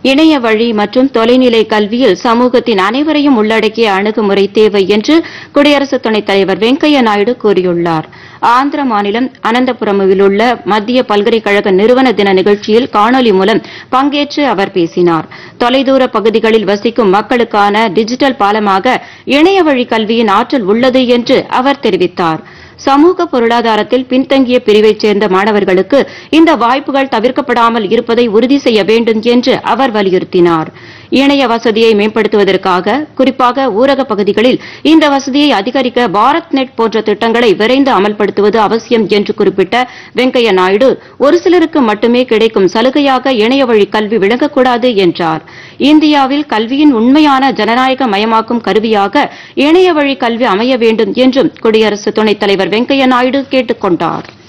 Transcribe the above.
இணைய வழி மற்றும் தொலைநிலை கல்வியில் சமூகத்தின் அனைவரையும் உள்ளடக்கிய அணுகுமுறை தேவை என்று குடியரசு துணைத் தலைவர் வெங்கையா நாயுடு கூறியுள்ளார் ஆந்திர மாநிலம் அனந்தபுரமில் உள்ள மத்திய பல்கலைக்கழக நிறுவன தின நிகழ்ச்சியில் காணொலி மூலம் பங்கேற்று அவர் பேசினார் தொலைதூர பகுதிகளில் வசிக்கும் மக்களுக்கான டிஜிட்டல் பாலமாக இணைய வழி கல்வியின் ஆற்றல் உள்ளது என்று அவர் தெரிவித்தார் சமூக பொருளாதாரத்தில் பின்தங்கிய பிரிவைச் சேர்ந்த மாணவர்களுக்கு இந்த வாய்ப்புகள் தவிர்க்கப்படாமல் இருப்பதை உறுதி செய்ய வேண்டும் என்று அவர் வலியுறுத்தினார் இணைய வசதியை மேம்படுத்துவதற்காக குறிப்பாக ஊரக பகுதிகளில் இந்த வசதியை அதிகரிக்க பாரத் நெட் போன்ற திட்டங்களை விரைந்து அமல்படுத்துவது அவசியம் என்று குறிப்பிட்ட வெங்கையா நாயுடு ஒரு சிலருக்கு மட்டுமே கிடைக்கும் சலுகையாக இணைய வழி கல்வி விளங்கக்கூடாது என்றார் இந்தியாவில் கல்வியின் உண்மையான ஜனநாயக மயமாக்கும் கருவியாக இணைய வழி கல்வி அமைய வேண்டும் என்றும் குடியரசு துணைத் தலைவர் வெங்கையா நாயுடு கேட்டுக் கொண்டார்